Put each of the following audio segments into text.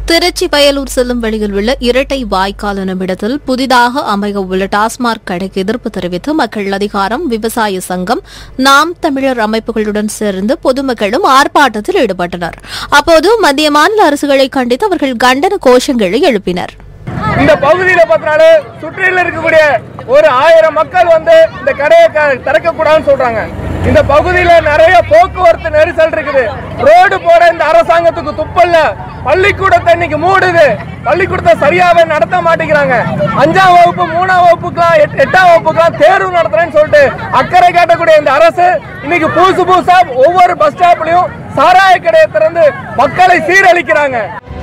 திருச்சி வயலூர் செல்லும் வழியில் உள்ள இரட்டை வாய்க்கால் என்னுமிடத்தில் புதிதாக அமைய உள்ள டாஸ்மாக் கடைக்கு எதிர்ப்பு தெரிவித்து மக்கள் அதிகாரம் விவசாய சங்கம் நாம் தமிழர் அமைப்புகளுடன் சேர்ந்து பொதுமக்களும் ஆர்ப்பாட்டத்தில் ஈடுபட்டனர் அப்போது மத்திய மாநில அரசுகளை கண்டித்து அவர்கள் கண்டன கோஷங்களை எழுப்பினர் இந்த பகுதியில பார்த்தாலே சுற்றில இருக்கக்கூடிய ஒரு ஆயிரம் மக்கள் வந்து இந்த கடையை க- திறக்கக்கூடாதுன்னு சொல்றாங்க இந்த பகுதியில நிறைய போக்குவரத்து நெரிசல் இருக்குது ரோடு போட இந்த அரசாங்கத்துக்கு துப்பல்ல பள்ளிக்கூடத்தை இன்னைக்கு மூடுது பள்ளிக்கூடத்தை சரியாவே நடத்த மாட்டேங்கிறாங்க அஞ்சாம் வகுப்பு மூணாம் வகுப்புக்கெல்லாம் எட்- எட்டாம் வகுப்புக்கெல்லாம் தேர்வு நடத்துறேன்னு சொல்லிட்டு அக்கறை காட்டக்கூடிய இந்த அரசு இன்னைக்கு புதுசு புதுசா ஒவ்வொரு பஸ் ஸ்டாப்லயும் சாராய கடையை திறந்து மக்களை சீரழிக்கிறாங்க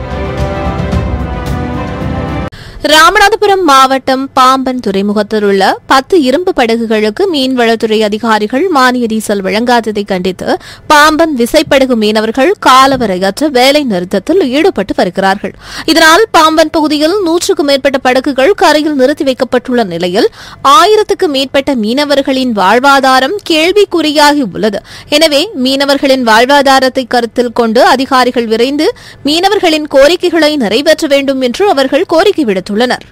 ராமநாதபுரம் மாவட்டம் பாம்பன் துறைமுகத்தில் உள்ள பத்து இரும்பு படகுகளுக்கு மீன்வளத்துறை அதிகாரிகள் மானிய டீசல் வழங்காததை கண்டித்து பாம்பன் விசைப்படகு மீனவர்கள் காலவரையற்ற வேலை நிறுத்தத்தில் ஈடுபட்டு வருகிறார்கள் இதனால் பாம்பன் பகுதியில் நூற்றுக்கும் மேற்பட்ட படகுகள் கரையில் நிறுத்தி வைக்கப்பட்டுள்ள நிலையில் ஆயிரத்துக்கு மேற்பட்ட மீனவர்களின் வாழ்வாதாரம் கேள்விக்குறியாகி உள்ளது எனவே மீனவர்களின் வாழ்வாதாரத்தை கருத்தில் கொண்டு அதிகாரிகள் விரைந்து மீனவர்களின் கோரிக்கைகளை நிறைவேற்ற வேண்டும் என்று அவர்கள் கோரிக்கை விடுத்துள்ளனர்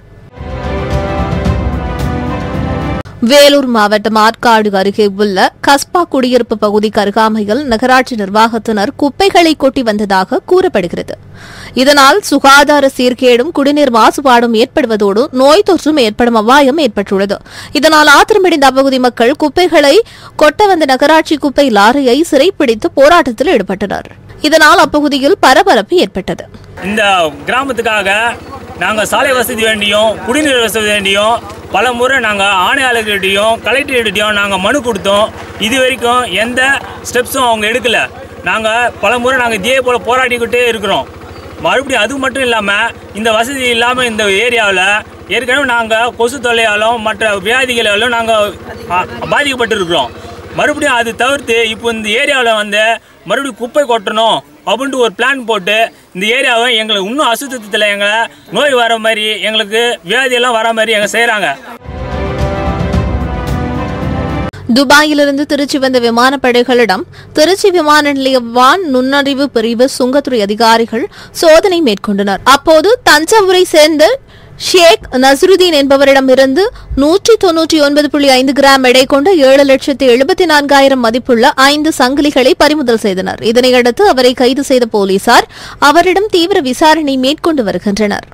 வேலூர் மாவட்டம் ஆற்காடு அருகே உள்ள கஸ்பா குடியிருப்பு பகுதிக்கு அருகாமையில் நகராட்சி நிர்வாகத்தினர் குப்பைகளை கொட்டி வந்ததாக கூறப்படுகிறது இதனால் சுகாதார சீர்கேடும் குடிநீர் மாசுபாடும் ஏற்படுவதோடு நோய் தொற்றும் ஏற்படும் அபாயம் ஏற்பட்டுள்ளது இதனால் ஆத்திரமடைந்த அப்பகுதி மக்கள் குப்பைகளை கொட்ட வந்த நகராட்சி குப்பை லாரியை சிறைப்பிடித்து போராட்டத்தில் ஈடுபட்டனர் இதனால் அப்பகுதியில் பரபரப்பு ஏற்பட்டது இந்த கிராமத்துக்காக நாங்கள் சாலை வசதி வேண்டியும் குடிநீர் வசதி வேண்டியும் பல முறை நாங்கள் ஆணையாளர்கிட்டையும் கலெக்டர்கிட்டையும் நாங்கள் மனு கொடுத்தோம் இது வரைக்கும் எந்த ஸ்டெப்ஸும் அவங்க எடுக்கல நாங்கள் பல முறை நாங்கள் இதே போல் போராடிக்கிட்டே இருக்கிறோம் மறுபடியும் அது மட்டும் இல்லாமல் இந்த வசதி இல்லாமல் இந்த ஏரியாவில் ஏற்கனவே நாங்கள் கொசு தொல்லையாலும் மற்ற வியாதிகளாலும் நாங்கள் பாதிக்கப்பட்டிருக்கிறோம் மறுபடியும் அது தவிர்த்து இப்போ இந்த ஏரியாவில் வந்து மறுபடியும் குப்பை கொட்டணும் அப்படின்ட்டு ஒரு பிளான் போட்டு இந்த ஏரியாவை எங்களுக்கு இன்னும் அசுத்தத்தில் எங்களை நோய் வர மாதிரி எங்களுக்கு வியாதியெல்லாம் வர மாதிரி எங்க செய்கிறாங்க துபாயிலிருந்து திருச்சி வந்த விமானப்படைகளிடம் திருச்சி விமான நிலைய வான் நுண்ணறிவு பிரிவு சுங்கத்துறை அதிகாரிகள் சோதனை மேற்கொண்டனர் அப்போது தஞ்சாவூரை சேர்ந்த ஷேக் நசருதீன் என்பவரிடமிருந்து நூற்றி தொன்னூற்றி ஒன்பது புள்ளி ஐந்து கிராம் எடை கொண்ட ஏழு லட்சத்து எழுபத்தி நான்காயிரம் மதிப்புள்ள ஐந்து சங்கிலிகளை பறிமுதல் செய்தனர் இதனையடுத்து அவரை கைது செய்த போலீசார் அவரிடம் தீவிர விசாரணை மேற்கொண்டு வருகின்றனர்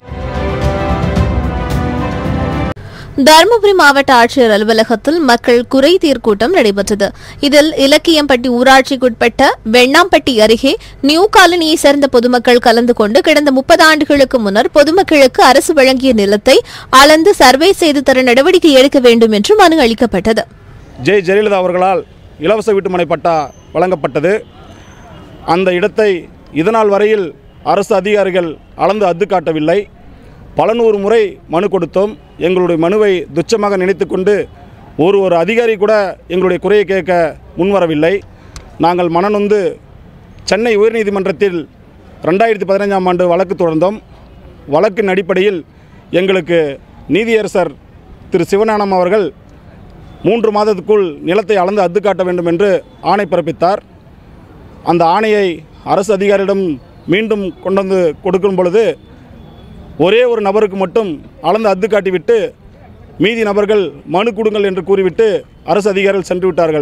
தருமபுரி மாவட்ட ஆட்சியர் அலுவலகத்தில் மக்கள் குறை தீர்க்கூட்டம் நடைபெற்றது இதில் இலக்கியம்பட்டி ஊராட்சிக்குட்பட்ட வெண்ணாம்பட்டி அருகே நியூ காலனியை சேர்ந்த பொதுமக்கள் கலந்து கொண்டு கடந்த முப்பது ஆண்டுகளுக்கு முன்னர் பொதுமக்களுக்கு அரசு வழங்கிய நிலத்தை அளந்து சர்வே செய்து தர நடவடிக்கை எடுக்க வேண்டும் என்று மனு அளிக்கப்பட்டது ஜெய் ஜெயலலிதா அவர்களால் இலவச வீட்டுமனை பட்டா வழங்கப்பட்டது அந்த இடத்தை இதனால் வரையில் அரசு அதிகாரிகள் அளந்து அத்து காட்டவில்லை பல நூறு முறை மனு கொடுத்தோம் எங்களுடைய மனுவை துச்சமாக நினைத்துக்கொண்டு ஒரு ஒரு அதிகாரி கூட எங்களுடைய குறையை கேட்க முன்வரவில்லை நாங்கள் மனநொந்து சென்னை உயர்நீதிமன்றத்தில் ரெண்டாயிரத்தி பதினைஞ்சாம் ஆண்டு வழக்கு தொடர்ந்தோம் வழக்கின் அடிப்படையில் எங்களுக்கு நீதியரசர் திரு சிவஞானம் அவர்கள் மூன்று மாதத்துக்குள் நிலத்தை அளந்து அத்து காட்ட வேண்டும் என்று ஆணை பிறப்பித்தார் அந்த ஆணையை அரசு அதிகாரியிடம் மீண்டும் கொண்டு வந்து கொடுக்கும் பொழுது ஒரே ஒரு நபருக்கு மட்டும் அளந்து அத்து காட்டிவிட்டு மீதி நபர்கள் மனு கொடுங்கள் என்று கூறிவிட்டு அரசு அதிகாரிகள் சென்று விட்டார்கள்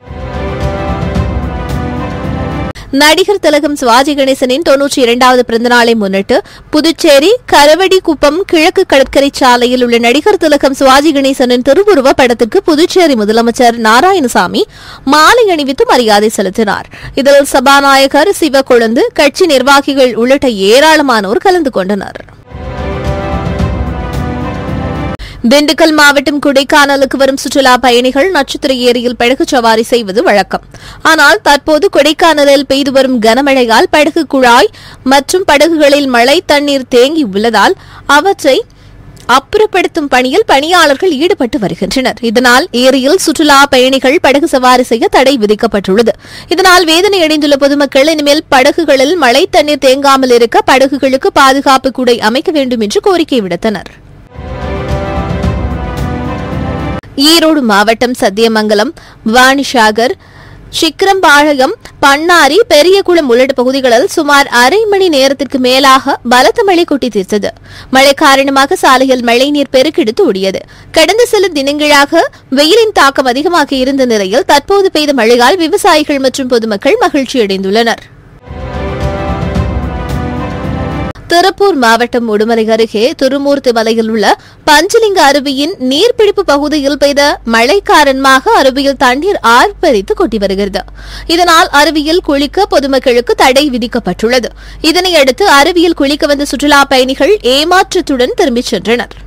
நடிகர் திலகம் சிவாஜி கணேசனின் தொன்னூற்றி இரண்டாவது பிறந்தநாளை முன்னிட்டு புதுச்சேரி கரவடிக்குப்பம் கிழக்கு கடற்கரை சாலையில் உள்ள நடிகர் திலகம் சிவாஜி கணேசனின் திருவுருவ படத்திற்கு புதுச்சேரி முதலமைச்சர் நாராயணசாமி மாலை அணிவித்து மரியாதை செலுத்தினார் இதில் சபாநாயகர் சிவக்கொழுந்து கட்சி நிர்வாகிகள் உள்ளிட்ட ஏராளமானோர் கலந்து கொண்டனர் திண்டுக்கல் மாவட்டம் கொடைக்கானலுக்கு வரும் சுற்றுலா பயணிகள் நட்சத்திர ஏரியில் படகு சவாரி செய்வது வழக்கம் ஆனால் தற்போது கொடைக்கானலில் பெய்து வரும் கனமழையால் படகு குழாய் மற்றும் படகுகளில் மழை தண்ணீர் தேங்கி உள்ளதால் அவற்றை அப்புறப்படுத்தும் பணியில் பணியாளர்கள் ஈடுபட்டு வருகின்றனர் இதனால் ஏரியில் சுற்றுலா பயணிகள் படகு சவாரி செய்ய தடை விதிக்கப்பட்டுள்ளது இதனால் வேதனை அடைந்துள்ள பொதுமக்கள் இனிமேல் படகுகளில் மழை தண்ணீர் தேங்காமல் இருக்க படகுகளுக்கு பாதுகாப்பு கூடை அமைக்க வேண்டும் என்று கோரிக்கை விடுத்தனர் ஈரோடு மாவட்டம் சத்தியமங்கலம் வாணிசாகர் சிக்கரம்பாளையம் பண்ணாரி பெரியகுளம் உள்ளிட்ட பகுதிகளில் சுமார் அரை மணி நேரத்திற்கு மேலாக பலத்த மழை கொட்டி தீர்த்தது மழை காரணமாக சாலையில் மழைநீர் பெருக்கெடுத்து ஓடியது கடந்த சில தினங்களாக வெயிலின் தாக்கம் அதிகமாக இருந்த நிலையில் தற்போது பெய்த மழையால் விவசாயிகள் மற்றும் பொதுமக்கள் மகிழ்ச்சியடைந்துள்ளனர் திருப்பூர் மாவட்டம் உடுமலை அருகே திருமூர்த்தி மலையில் உள்ள பஞ்சலிங்க அருவியின் நீர்பிடிப்பு பகுதியில் பெய்த மழை காரணமாக அருவியில் தண்ணீர் ஆர்ப்பரித்து கொட்டி வருகிறது இதனால் அருவியில் குளிக்க பொதுமக்களுக்கு தடை விதிக்கப்பட்டுள்ளது இதனையடுத்து அருவியில் குளிக்க வந்த சுற்றுலா பயணிகள் ஏமாற்றத்துடன் திரும்பிச் சென்றனர்